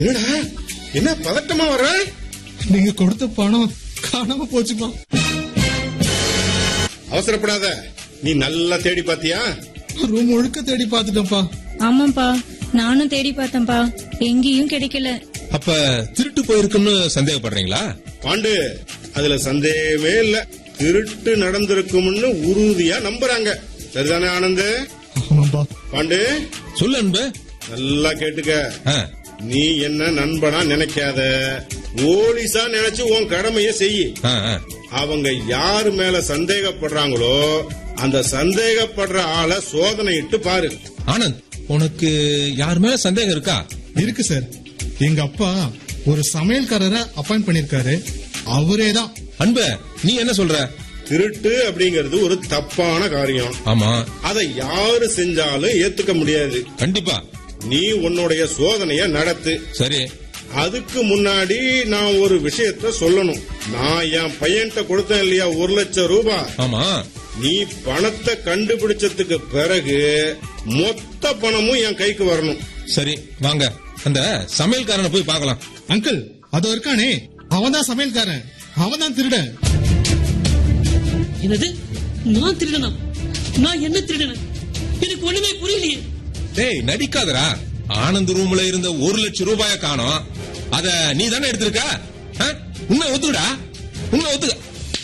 என்னடா என்ன பதட்டமா வர நீங்க கொடுத்த பணம் காணாம போச்சுப்பா அவசரப்படாத நீ நல்லா தேடி பாத்தியா ரூம் முழுக்க தேடி பார்த்துட்டேன்ப்பா ஆமாப்பா நானும் தேடி பார்த்தேன்ப்பா எங்கேயும் கிடைக்கல அப்ப திருட்டு போயிருக்குன்னு சந்தேகப்படுறீங்களா பாண்டு அதுல சந்தேகமே இல்ல திருட்டு நடந்திருக்கும்னு உறுதியா நம்புறாங்க சரிதானே ஆனந்த் ஆமாப்பா பாண்டு சொல்லு அன்பு நல்லா கேட்டுக்க ஆ, நீ என்ன நண்பனா நினைக்காத போலீஸா நினைச்சு உன் கடமைய செய் ஆ, ஆ. அவங்க யாரு மேல சந்தேகப்படுறாங்களோ அந்த சந்தேகப்படுற ஆளை சோதனையிட்டு பாரு ஆனந்த் உனக்கு யார் மேல சந்தேகம் இருக்கா இருக்கு சார் எங்க அப்பா ஒரு சமையல்காரரை அப்பாயிண்ட் பண்ணிருக்காரு அவரே தான் அன்பு நீ என்ன சொல்ற திருட்டு அப்படிங்கிறது ஒரு தப்பான காரியம் ஆமா அதை யாரு செஞ்சாலும் ஏத்துக்க முடியாது கண்டிப்பா நீ உன்னுடைய சோதனைய நடத்து சரி அதுக்கு முன்னாடி நான் ஒரு விஷயத்த சொல்லணும் நான் என் பையன்கிட்ட கொடுத்தேன் இல்லையா ஒரு லட்சம் ரூபாய் ஆமா நீ பணத்தை கண்டுபிடிச்சதுக்கு பிறகு மொத்த பணமும் என் கைக்கு வரணும் சரி வாங்க அந்த சமையல்காரனை போய் பார்க்கலாம் அங்கிள் அதோ இருக்கானே அவன் தான் சமையல்காரன் அவன் தான் திருடன் என்னது நான் திருடனா நான் என்ன திருடன எனக்கு ஒண்ணுமே புரியலையே டேய் நடிக்காதடா ஆனந்த் ரூம்ல இருந்த ஒரு லட்சம் ரூபாய காணோம் அத நீ தானே எடுத்திருக்க ஆ? உண்மை ஒத்துக்கடா உண்மை ஒத்துக்க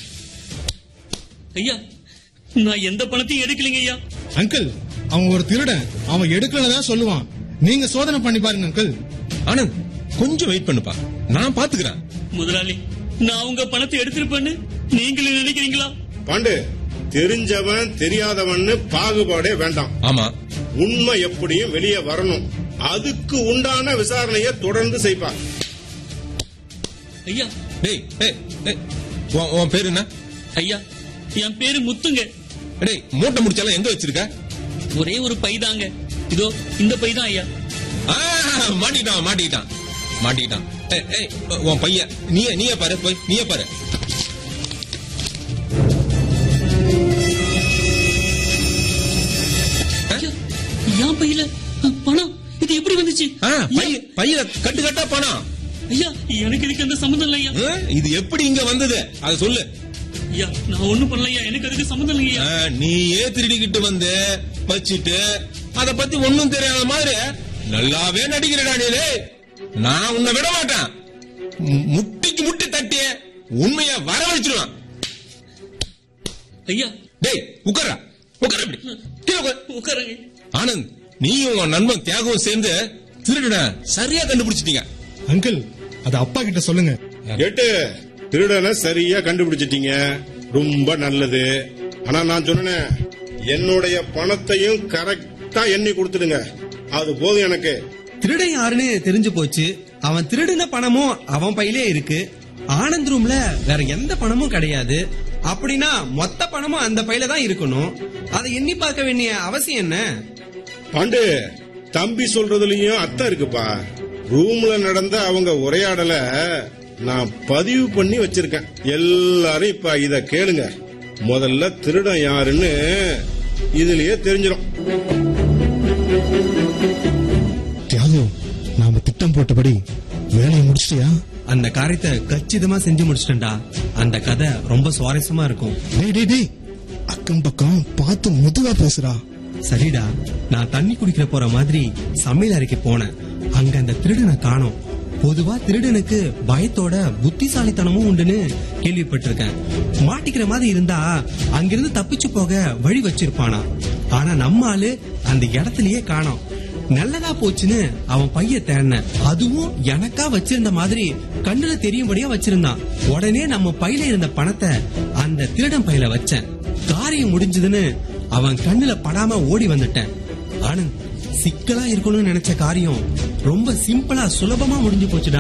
ஐயா நான் எந்த பணத்தையும் எடுக்கலைங்க ஐயா அங்கிள் அவன் ஒரு திருடன் அவன் எடுக்கலன்னு தான் சொல்லுவான் நீங்க சோதனை பண்ணி பாருங்க அங்கிள் ஆனந்த் கொஞ்சம் வெயிட் பண்ணுப்பா நான் பாத்துக்கிறேன் முதலாளி நான் உங்க பணத்தை எடுத்திருப்பேன்னு நீங்களும் நினைக்கிறீங்களா பாண்டு தெரிஞ்சவன் தெரியாதவன்னு பாகுபாடே வேண்டாம் ஆமா உண்மை எப்படியும் வெளியே வரணும் அதுக்கு உண்டான விசாரணையை தொடர்ந்து செய்ப்பா ஐயா டேய் டேய் டேய் உன் உன் பேர் என்ன ஐயா என் பேரு முத்துங்க டேய் மூட்டை முடிச்சாலும் எங்க வச்சிருக்க ஒரே ஒரு பை தாங்க இதோ இந்த பை தான் ஐயா ஆ, மாட்டிக்கிட்டான் மாட்டிக்கிட்டான் மாட்டிக்கிட்டான் ஏய், ஏய், உன் பையன் நீயே நீயே பாரு போய் நீயே பாரு ஐயா என் பையில அ, பணம் இது எப்படி வந்துச்சு ஆ, ஐயா, பைய பையில கட்டு கட்டா பணம் ஐயா எனக்கு இதுக்கு எந்த சம்மந்தம் இல்லை ஐயா ஆ, இது எப்படி இங்க வந்தது அத சொல்லு ஐயா நான் ஒண்ணும் பண்ணலையா எனக்கு அதுக்கு சம்மந்தம் இல்லையா ஆ, நீயே திருடிக்கிட்டு வந்து வச்சிட்டு அத பத்தி ஒண்ணும் தெரியாத மாதிரி நல்லாவே நடிக்கிறடா நீ டேய். நான் உன்னை விட மாட்டேன் மு- முட்டிக்கு முட்டி தட்டி உண்மைய வர வச்சிருவான் ஐயா டேய் உட்கார உட்கார இப்படி கீழே உட்காரு. உட்காருங்க ஆனந்த் நீயும் உன் நண்பன் தியாகவும் சேர்ந்து திருடன சரியா கண்டுபிடிச்சிட்டீங்க அங்கிள் அது அப்பா கிட்ட சொல்லுங்க எட்டு திருடனை சரியா கண்டுபிடிச்சிட்டீங்க ரொம்ப நல்லது ஆனா நான் சொன்னேன் என்னுடைய பணத்தையும் கரெக்டா எண்ணி கொடுத்துடுங்க அது போதும் எனக்கு திருடன் யாருன்னு தெரிஞ்சு போச்சு அவன் திருடின பணமும் அவன் பையிலே இருக்கு ஆனந்த் ரூம்ல வேற எந்த பணமும் கிடையாது அப்படின்னா மொத்த பணமும் அந்த பையில தான் இருக்கணும் அதை எண்ணி பார்க்க வேண்டிய அவசியம் என்ன பாண்டு தம்பி சொல்றதுலயும் அர்த்தம் இருக்குப்பா ரூம்ல நடந்த அவங்க உரையாடல நான் பதிவு பண்ணி வச்சிருக்கேன் எல்லாரும் இப்ப இத கேளுங்க முதல்ல திருடன் யாருன்னு இதுலயே தெரிஞ்சிடும் தியாகு நாம திட்டம் போட்டபடி வேலையை முடிச்சிட்டியா அந்த காரியத்தை கச்சிதமா செஞ்சு முடிச்சிட்டேன்டா அந்த கதை ரொம்ப சுவாரஸ்யமா இருக்கும் டேய் டேய் டேய் அக்கம் பக்கம் பார்த்து மெதுவா பேசுறா சரிடா நான் தண்ணி குடிக்கிற போற மாதிரி சமையல் அறைக்கு போனேன் அங்க அந்த திருடனை காணோம் பொதுவா திருடனுக்கு பயத்தோட புத்திசாலித்தனமும் உண்டுன்னு கேள்விப்பட்டிருக்கேன் மாட்டிக்கிற மாதிரி இருந்தா அங்கிருந்து தப்பிச்சு போக வழி வச்சிருப்பானா ஆனா நம்ம ஆளு அந்த இடத்துலயே காணோம் நல்லதா போச்சுன்னு அவன் பைய தேடினேன் அதுவும் எனக்கா வச்சிருந்த மாதிரி கண்ணுல தெரியும்படியா வச்சிருந்தான் உடனே நம்ம பையில இருந்த பணத்தை அந்த திருடன் பையில வச்சேன் காரியம் முடிஞ்சதுன்னு அவன் கண்ணுல படாம ஓடி வந்துட்டேன் ஆனந்த் சிக்கலா இருக்கணும்னு நினைச்ச காரியம் ரொம்ப சிம்பிளா சுலபமா முடிஞ்சு போச்சுடா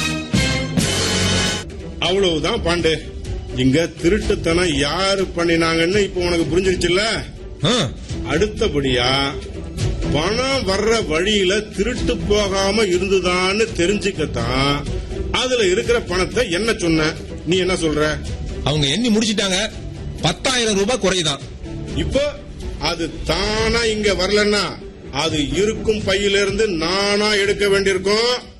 அவ்வளவுதான் பாண்டு இங்க திருட்டுத்தனம் யாரு பண்ணினாங்கன்னு இப்ப உனக்கு புரிஞ்சிருச்சுல்ல ஆ, அடுத்தபடியா பணம் வர்ற வழியில திருட்டு போகாம இருந்துதான்னு தெரிஞ்சுக்கத்தான் அதுல இருக்கிற பணத்தை என்ன சொன்ன நீ என்ன சொல்ற அவங்க எண்ணி முடிச்சிட்டாங்க பத்தாயிரம் ரூபாய் குறையுதான் இப்போ அது தானா இங்க வரலன்னா அது இருக்கும் பையிலிருந்து நானா எடுக்க வேண்டியிருக்கும்